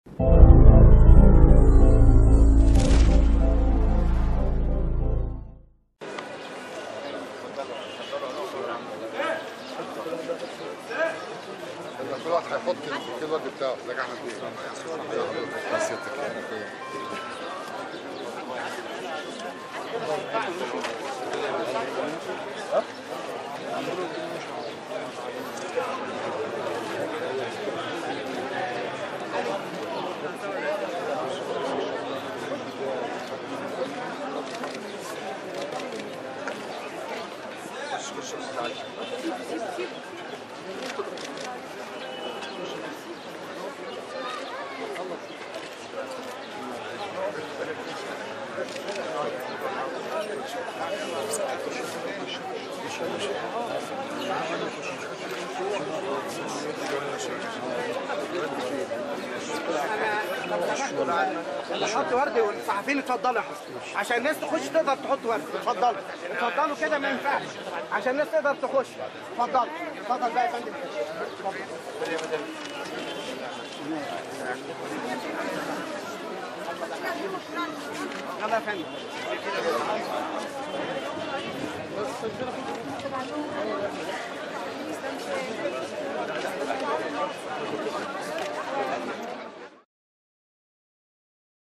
كل واحد هيحط الكيلو بتاعه ده احمد بيه سيادتك نحط ورد والصحفيين اتفضلوا يا حسن عشان الناس تخش تقدر تحط ورد اتفضلوا اتفضلوا كده ما ينفعش عشان الناس تقدر تخش اتفضل اتفضل بقى يا فندم يلا يا فندم